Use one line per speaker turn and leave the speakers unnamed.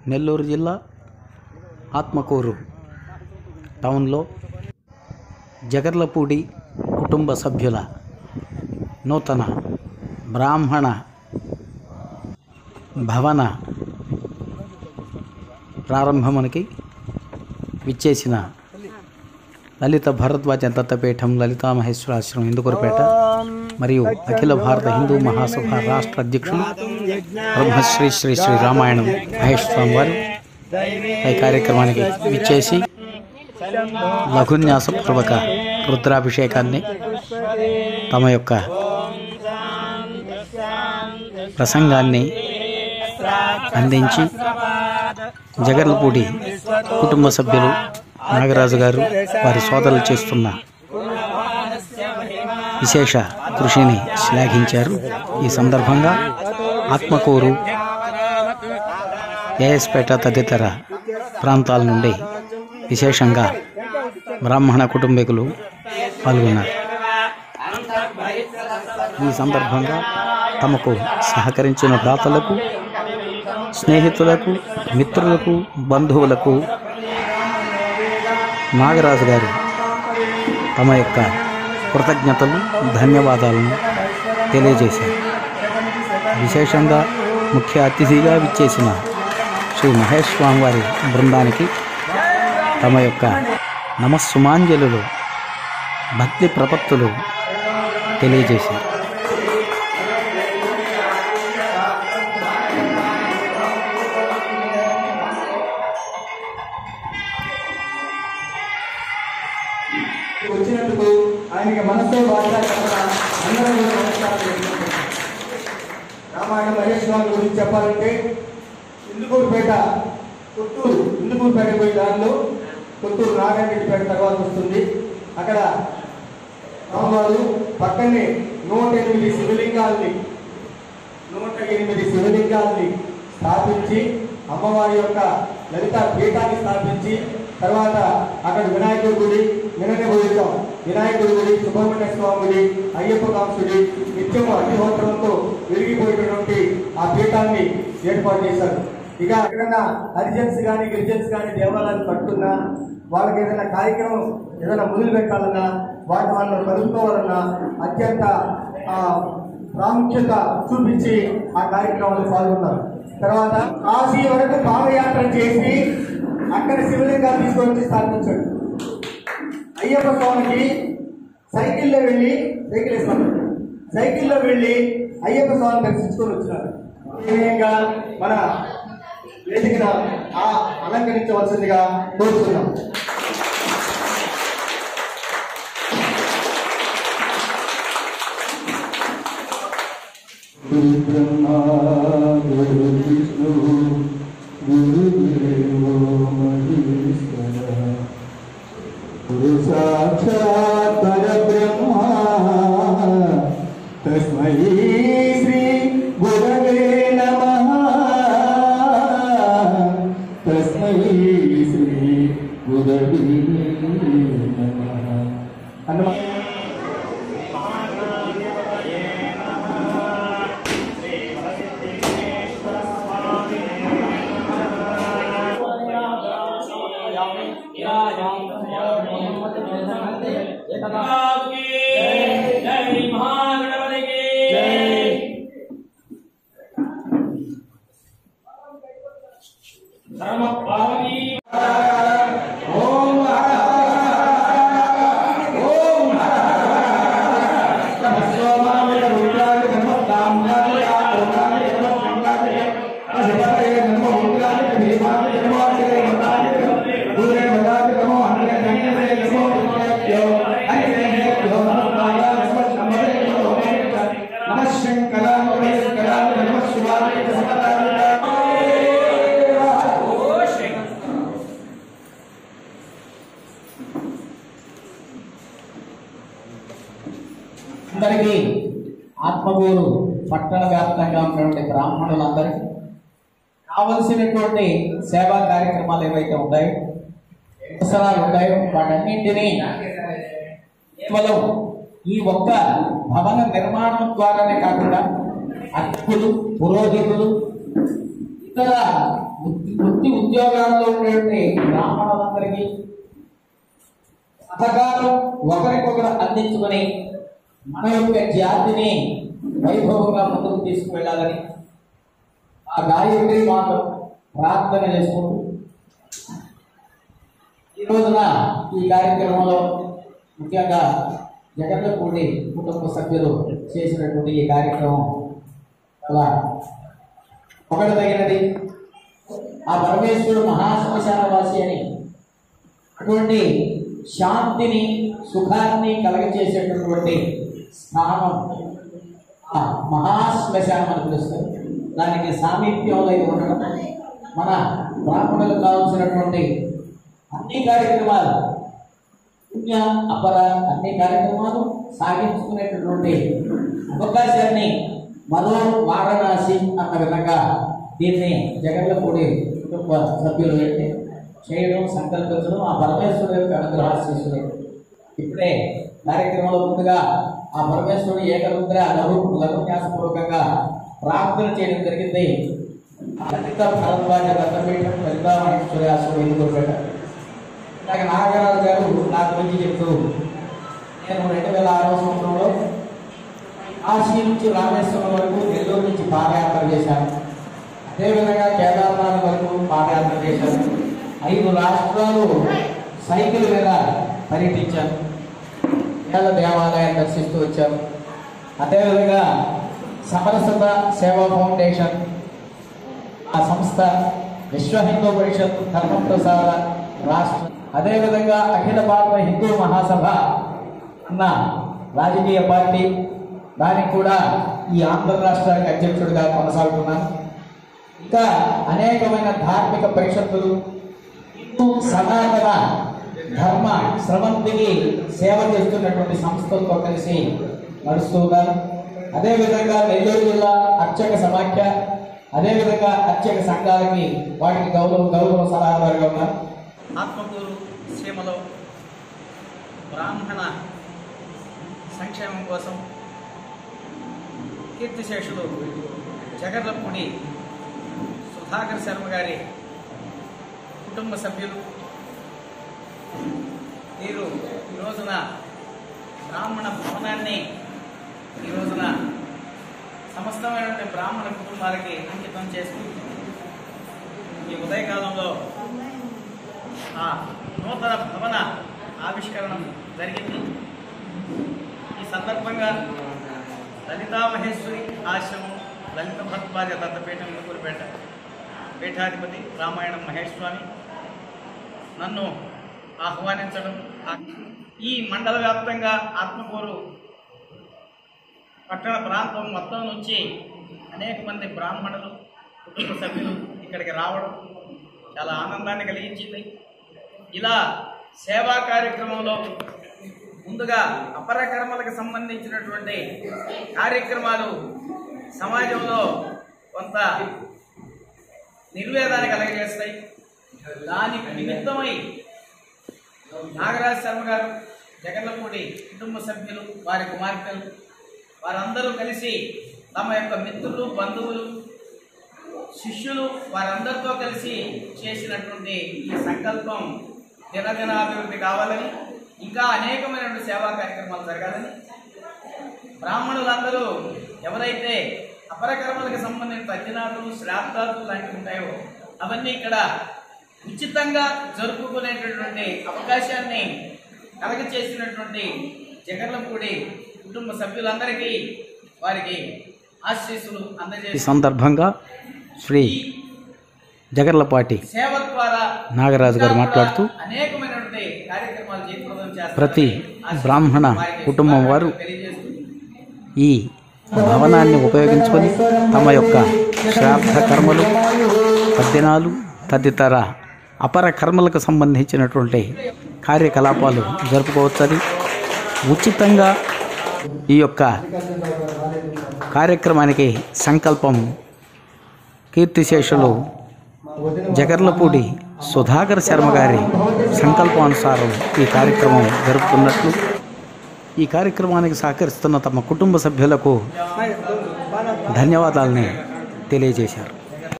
నెల్లూరు జిల్లా ఆత్మకూరు టౌన్లో జగర్లపూడి కుటుంబ సభ్యుల నూతన బ్రాహ్మణ భవన ప్రారంభమునికి విచ్చేసిన లలిత భరద్వాజ దత్తపీఠం లలితా మహేశ్వరాశ్రమం ఇందుకూరుపేట మరియు అఖిల భారత హిందూ మహాసభ రాష్ట్ర అధ్యక్షులు బ్రహ్మశ్రీ శ్రీ శ్రీ రామాయణం మహేష్ స్వామి వారు ఈ కార్యక్రమానికి విచ్చేసి లఘున్యాసపూర్వక రుద్రాభిషేకాన్ని తమ యొక్క ప్రసంగాన్ని అందించి జగర్లపూడి కుటుంబ సభ్యులు నాగరాజు గారు వారి సోదరులు చేస్తున్న విశేష కృషిని శ్లాఘించారు ఈ సందర్భంగా ఆత్మకూరు ఏఎస్పేట తదితర ప్రాంతాల నుండి విశేషంగా బ్రాహ్మణ కుటుంబీకులు పాల్గొన్నారు ఈ సందర్భంగా తమకు సహకరించిన దాతలకు స్నేహితులకు మిత్రులకు బంధువులకు నాగరాజు గారు తమ యొక్క కృతజ్ఞతలు ధన్యవాదాలను తెలియజేశారు విశేషంగా ముఖ్య అతిథిగా విచ్చేసిన శ్రీ మహేష్ స్వామి వారి బృందానికి తమ యొక్క నమస్సుమాంజలులు భక్తి ప్రపత్తులు తెలియజేశారు
వచ్చినందుకు ఆయనకి మనస్సు భాష కథ అందరూ కూడా నమస్కారం చేసుకుంటున్నాం. రామాయణ మహేష్ స్వామి గురించి చెప్పాలంటే ఇందుకూరుపేట పుత్తూరు ఇందుకూరుపేట పోయే దారిలో పుత్తూరు నారాయణపేట తర్వాత వస్తుంది అక్కడ రామవారు పక్కనే నూట ఎనిమిది శివలింగాల్ని నూట ఎనిమిది శివలింగాల్ని స్థాపించి అమ్మవారి యొక్క లలిత పీఠాన్ని స్థాపించి తర్వాత అక్కడ వినాయకుడి గుడి నిన్ననే పోయిద్దాం వినాయకుడి గుడి సుబ్రహ్మణ్య స్వామి గుడి అయ్యప్ప కాంసుడి నిత్యము అగ్నిహోత్రంతో వెలిగిపోయేటటువంటి ఆ పీఠాన్ని ఏర్పాటు చేశారు ఇక ఎక్కడన్నా హరిజన్స్ కానీ గిరిజన్స్ కానీ దేవాలయాలు కట్టుకున్నా వాళ్ళకి ఏదైనా కార్యక్రమం ఏదైనా మొదలు పెట్టాలన్నా వాటి వాళ్ళని కలుపుకోవాలన్నా అత్యంత ఆ, ప్రాముఖ్యత చూపించి ఆ కార్యక్రమంలో పాల్గొన్నారు తర్వాత కాశీ వరకు పాదయాత్ర చేసి అక్కడ శివలింగాలు తీసుకొని వచ్చి స్థాపించాడు అయ్యప్ప స్వామికి సైకిల్లో వెళ్ళి సైకిల్ ఇస్తాను సైకిల్లో వెళ్ళి అయ్యప్ప స్వామిని దర్శించుకొని వచ్చినారు విధంగా మన వేదికను ఆ అలంకరించవలసిందిగా కోరుతున్నాం
गुरु ब्रह्मा गुरु विष्णु गुरुदेवो महेश्वर गुरु साक्षात् परब्रह्मा तस्मै श्री गुरवे नमः तस्मै श्री गुरवे नमः
అన్నమాట
అందరికీ ఆత్మగూరు పట్టణ వ్యాప్తంగా ఉన్నటువంటి బ్రాహ్మణులందరికీ కావలసినటువంటి సేవా కార్యక్రమాలు ఏవైతే ఉన్నాయో అవసరాలు ఉన్నాయో వాటన్నింటినీ కేవలం ఈ ఒక్క భవన నిర్మాణం ద్వారానే కాకుండా అర్చకులు పురోహితులు ఇతర వృత్తి వృత్తి ఉద్యోగాల్లో ఉండేటువంటి బ్రాహ్మణులందరికీ సహకారం ఒకరికొకరు అందించుకొని మన యొక్క జాతిని వైభవంగా ముందుకు తీసుకువెళ్ళాలని ఆ గాయత్రి మాత ప్రార్థన చేసుకుంటూ ఈ రోజున ఈ కార్యక్రమంలో ముఖ్యంగా జగన్లపూడి కుటుంబ సభ్యులు చేసినటువంటి ఈ కార్యక్రమం చాలా ఒకటి తగినది ఆ పరమేశ్వరుడు మహాశ్మశానవాసి అని అటువంటి శాంతిని సుఖాన్ని కలగచేసేటటువంటి స్థానం ఆ మహాశ్మశానం అని పిలుస్తారు దానికి సామీప్యంలో ఇది ఉండడం మన బ్రాహ్మణులకు కావాల్సినటువంటి అన్ని కార్యక్రమాలు పుణ్య అపర అన్ని కార్యక్రమాలు సాగించుకునేటటువంటి అవకాశాన్ని మరో వారణాసి అన్న విధంగా దీన్ని జగన్లపూడి కుటుంబ సభ్యులు ఏంటి చేయడం సంకల్పించడం ఆ పరమేశ్వరుడు యొక్క అనుగ్రహాశీస్సులు ఇప్పుడే కార్యక్రమంలో ముందుగా ఆ పరమేశ్వరుడు ఏకరుద్ర లఘు లఘున్యాసపూర్వకంగా ప్రార్థన చేయడం జరిగింది లలిత భరద్వాజ దత్తపీఠం లలితామహేశ్వరి ఆశ్రమం ఎన్నుకోబెట్ట ఇందాక నాగరాజు గారు నా గురించి చెప్తూ నేను రెండు వేల ఆరో సంవత్సరంలో కాశీ నుంచి రామేశ్వరం వరకు నెల్లూరు నుంచి పాదయాత్ర చేశాను అదేవిధంగా కేదార్నాథ్ వరకు పాదయాత్ర చేశాను ఐదు రాష్ట్రాలు సైకిల్ మీద పర్యటించాను వేల దేవాలయాన్ని దర్శిస్తూ వచ్చాను అదేవిధంగా సమరసత సేవా ఫౌండేషన్ ఆ సంస్థ విశ్వ హిందూ పరిషత్ ధర్మ ప్రసార రాష్ట్ర అదేవిధంగా అఖిల భారత హిందూ మహాసభ అన్న రాజకీయ పార్టీ దానికి కూడా ఈ ఆంధ్ర రాష్ట్రానికి అధ్యక్షుడిగా కొనసాగుతున్నాను ఇంకా అనేకమైన ధార్మిక పరిషత్తులు హిందూ సనాతన ధర్మ స్రవంతికి సేవ చేస్తున్నటువంటి సంస్థలతో కలిసి నడుస్తూ ఉన్నారు అదేవిధంగా నెల్లూరు జిల్లా అర్చక సమాఖ్య అదేవిధంగా అర్చక సంఘాలకి వాటికి గౌరవ గౌరవ సలహాదారుగా ఉన్నారు
ఆత్మకూరు సీమలో బ్రాహ్మణ సంక్షేమం కోసం కీర్తిశేషులు జగర్లపూడి సుధాకర్ శర్మ గారి కుటుంబ సభ్యులు వీరు ఈ రోజున బ్రాహ్మణ భవనాన్ని ఈ రోజున సమస్తమైనటువంటి బ్రాహ్మణ కుటుంబాలకి అంకితం చేస్తూ ఈ ఉదయకాలంలో ఆ నూతన భవన ఆవిష్కరణ జరిగింది ఈ సందర్భంగా లలితా మహేశ్వరి ఆశ్రమం లలిత భరద్వాజ దత్తపీఠం ఇందుకూరుపేట పీఠాధిపతి రామాయణం మహేష్ స్వామి నన్ను ఆహ్వానించడం ఆ- ఈ మండల వ్యాప్తంగా ఆత్మకూరు పట్టణ ప్రాంతం మొత్తం నుంచి అనేక మంది బ్రాహ్మణులు కుటుంబ సభ్యులు ఇక్కడికి రావడం చాలా ఆనందాన్ని కలిగించింది ఇలా సేవా కార్యక్రమంలో ముందుగా అపర కర్మలకు సంబంధించినటువంటి కార్యక్రమాలు సమాజంలో కొంత నిర్వేదాన్ని కలగజేస్తాయి దాని నిమిత్తమై నాగరాజ్ శర్మ గారు జగన్లపూడి కుటుంబ సభ్యులు వారి కుమార్తెలు వారందరూ కలిసి తమ యొక్క మిత్రులు బంధువులు శిష్యులు వారందరితో కలిసి చేసినటువంటి ఈ సంకల్పం దినదినాభివృద్ధి కావాలని ఇంకా అనేకమైనటువంటి సేవా కార్యక్రమాలు జరగాలని బ్రాహ్మణులందరూ ఎవరైతే అపరకర్మలకు సంబంధించిన తజ్జనాథులు శ్రాద్ధాదులు లాంటివి ఉంటాయో అవన్నీ ఇక్కడ ఉచితంగా జరుపుకునేటటువంటి అవకాశాన్ని కలగ చేసినటువంటి జగర్లపూడి కుటుంబ సభ్యులందరికీ వారికి ఆశీస్సులు
ఈ
అందజేసి
సందర్భంగా శ్రీ జగర్లపాటి
సేవ ద్వారా
నాగరాజు గారు మాట్లాడుతూ
అనేకమైనటువంటి కార్యక్రమాలు జయప్రదం చేస్తారని
ప్రతి
ఆశిస్తూ
బ్రాహ్మణ
వారికి
కుటుంబం వారు
తెలియజేస్తూ
ఈ భవనాన్ని ఉపయోగించుకొని తమ యొక్క శ్రాద్ధ కర్మలు పద్దినాలు తదితర అపర కర్మలకు సంబంధించినటువంటి కార్యకలాపాలు జరుపుకోవచ్చని ఉచితంగా ఈ యొక్క కార్యక్రమానికి సంకల్పం కీర్తిశేషులు జగర్లపూడి సుధాకర్ శర్మ గారి సంకల్పానుసారం ఈ కార్యక్రమం జరుపుతున్నట్లు ఈ కార్యక్రమానికి సహకరిస్తున్న తమ కుటుంబ సభ్యులకు ధన్యవాదాలని తెలియజేశారు